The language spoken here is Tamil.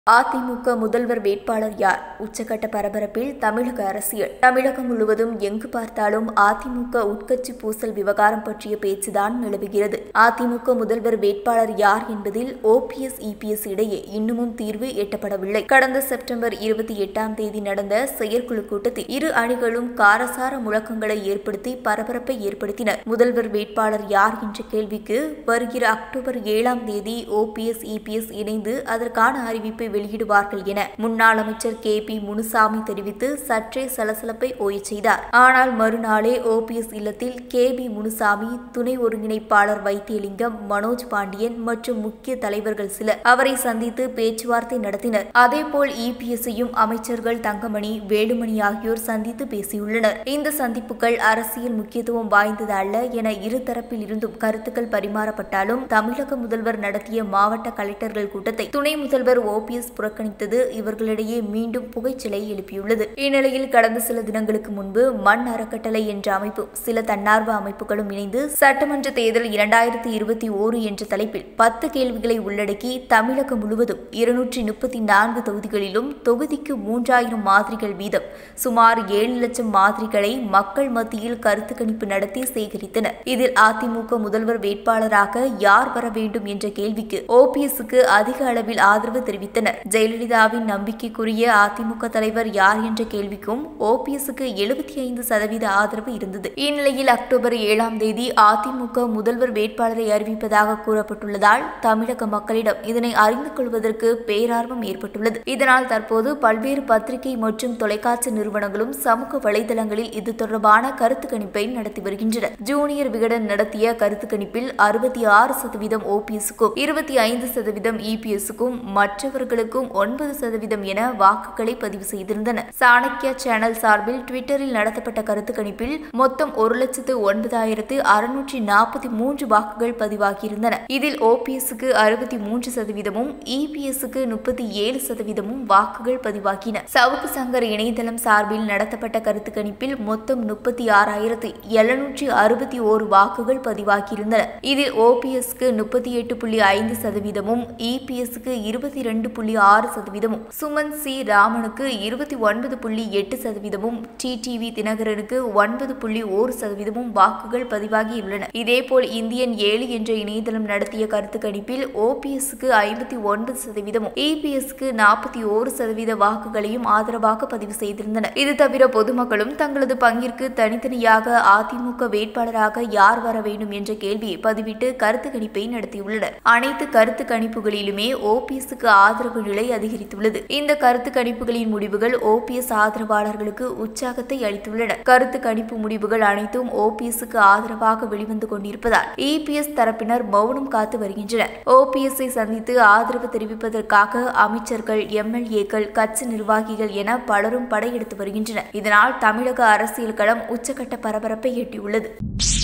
அதிமுக முதல்வர் வேட்பாளர் யார் உச்சக்கட்ட பரபரப்பில் தமிழக அரசியல் தமிழகம் முழுவதும் எங்கு பார்த்தாலும் அதிமுக உட்கட்சி பூசல் விவகாரம் பற்றிய பேச்சுதான் நிலவுகிறது அதிமுக முதல்வர் வேட்பாளர் யார் என்பதில் ஓபிஎஸ் இபிஎஸ் இடையே இன்னமும் தீர்வு எட்டப்படவில்லை கடந்த செப்டம்பர் இருபத்தி எட்டாம் தேதி நடந்த செயற்குழு கூட்டத்தில் இரு அணிகளும் காரசார முழக்கங்களை ஏற்படுத்தி பரபரப்பை ஏற்படுத்தினர் முதல்வர் வேட்பாளர் யார் என்ற கேள்விக்கு வருகிற அக்டோபர் ஏழாம் தேதி ஓபிஎஸ் இபிஎஸ் இணைந்து அதற்கான அறிவிப்பை வெளியிடுவார்கள் என முன்னாள் அமைச்சர் கே பி முனுசாமி தெரிவித்து சற்றே சலசலப்பை ஓயச் செய்தார் ஆனால் மறுநாளே ஓபிஎஸ் இல்லத்தில் கே பி முனுசாமி துணை ஒருங்கிணைப்பாளர் வைத்தியலிங்கம் மனோஜ் பாண்டியன் மற்றும் முக்கிய தலைவர்கள் சிலர் அவரை சந்தித்து பேச்சுவார்த்தை நடத்தினர் அதேபோல் இபிஎஸ்ஐயும் அமைச்சர்கள் தங்கமணி வேலுமணி ஆகியோர் சந்தித்து பேசியுள்ளனர் இந்த சந்திப்புகள் அரசியல் முக்கியத்துவம் வாய்ந்தது அல்ல என இருதரப்பில் இருந்தும் கருத்துக்கள் பரிமாறப்பட்டாலும் தமிழக முதல்வர் நடத்திய மாவட்ட கலெக்டர்கள் கூட்டத்தை துணை முதல்வர் ஓபிஎஸ் புறக்கணித்தது இவர்களிடையே மீண்டும் புகைச்சலை எழுப்பியுள்ளது இந்நிலையில் கடந்த சில தினங்களுக்கு முன்பு மண் அறக்கட்டளை என்ற அமைப்பு சில தன்னார்வ அமைப்புகளும் இணைந்து சட்டமன்ற தேர்தல் இரண்டாயிரத்தி இருபத்தி ஓரு என்ற தலைப்பில் பத்து கேள்விகளை உள்ளடக்கி தமிழகம் முழுவதும் இருநூற்றி முப்பத்தி நான்கு தொகுதிகளிலும் தொகுதிக்கு மூன்றாயிரம் மாதிரிகள் வீதம் சுமார் ஏழு லட்சம் மாதிரிகளை மக்கள் மத்தியில் கருத்து கணிப்பு நடத்தி சேகரித்தனர் இதில் அதிமுக முதல்வர் வேட்பாளராக யார் வர வேண்டும் என்ற கேள்விக்கு ஓபிஎஸ்க்கு அதிக அளவில் ஆதரவு தெரிவித்தனர் ஜெயலலிதாவின் நம்பிக்கைக்குரிய அதிமுக தலைவர் யார் என்ற கேள்விக்கும் ஓபிஎஸ்க்கு எழுபத்தி ஐந்து சதவீத ஆதரவு இருந்தது இந்நிலையில் அக்டோபர் ஏழாம் தேதி அதிமுக முதல்வர் வேட்பாளரை அறிவிப்பதாக கூறப்பட்டுள்ளதால் தமிழக மக்களிடம் இதனை அறிந்து கொள்வதற்கு பேரார்வம் ஏற்பட்டுள்ளது இதனால் தற்போது பல்வேறு பத்திரிகை மற்றும் தொலைக்காட்சி நிறுவனங்களும் சமூக வலைதளங்களில் இது தொடர்பான கருத்து கணிப்பை நடத்தி வருகின்றன ஜூனியர் விகடன் நடத்திய கருத்து கணிப்பில் அறுபத்தி ஆறு சதவீதம் ஓபிஎஸ்க்கும் இருபத்தி ஐந்து சதவீதம் இபிஎஸ்க்கும் மற்றவர்களுக்கும் ஒன்பது சதவீதம் என வாக்குகளை பதிவு செய்திருந்தன சாணக்கியா சேனல் சார்பில் ட்விட்டரில் நடத்தப்பட்ட கருத்து கணிப்பில் மொத்தம் ஒரு லட்சத்து ஒன்பதாயிரத்து அறுநூற்றி நாற்பத்தி மூன்று வாக்குகள் பதிவாகியிருந்தன இதில் ஓபிஎஸ்க்கு அறுபத்தி மூன்று சதவீதமும் இபிஎஸ்க்கு முப்பத்தி ஏழு சதவீதமும் வாக்குகள் பதிவாகின சவுக்கு சங்கர் இணையதளம் சார்பில் நடத்தப்பட்ட கருத்து கணிப்பில் மொத்தம் முப்பத்தி ஆறாயிரத்து எழுநூற்றி அறுபத்தி ஓரு வாக்குகள் பதிவாகியிருந்தன இதில் ஓபிஎஸ்க்கு முப்பத்தி எட்டு புள்ளி ஐந்து சதவீதமும் இபிஎஸ்க்கு இருபத்தி இரண்டு புள்ளி ஆறு சதவீதமும் சுமன் சி ராமனுக்கு இருபத்தி ஒன்பது புள்ளி எட்டு சதவீதமும் டிடிவி தினகரனுக்கு ஒன்பது புள்ளி ஓரு சதவீதமும் வாக்குகள் பதிவாகியுள்ளன இதேபோல் இந்தியன் ஏழு என்ற இணையதளம் நடத்திய கருத்து கணிப்பில் ஓபிஎஸ்க்கு ஐம்பத்தி ஒன்பது சதவீதமும் இபிஎஸ்க்கு நாற்பத்தி ஓரு சதவீத வாக்குகளையும் ஆதரவாக பதிவு செய்திருந்தனர் இது தவிர பொதுமக்களும் தங்களது பங்கிற்கு தனித்தனியாக அதிமுக வேட்பாளராக யார் வர வேண்டும் என்ற கேள்வியை பதிவிட்டு கருத்து கணிப்பை நடத்தியுள்ளனர் அனைத்து கருத்து கணிப்புகளிலுமே ஓபிஎஸ்க்கு ஆதரவு நிலை அதிகரித்துள்ளது இந்த கருத்து கணிப்புகளின் முடிவுகள் ஓபிஎஸ் ஆதரவாளர்களுக்கு உற்சாகத்தை அளித்துள்ளன கருத்து கணிப்பு முடிவுகள் அனைத்தும் ஓபிஎஸ்க்கு ஆதரவாக வெளிவந்து கொண்டிருப்பதால் இபிஎஸ் தரப்பினர் மௌனம் காத்து வருகின்றனர் ஓபிஎஸ்ஐ சந்தித்து ஆதரவு தெரிவிப்பதற்காக அமைச்சர்கள் எம்எல்ஏக்கள் கட்சி நிர்வாகிகள் என பலரும் படையெடுத்து வருகின்றனர் இதனால் தமிழக அரசியல் களம் உச்சக்கட்ட பரபரப்பை எட்டியுள்ளது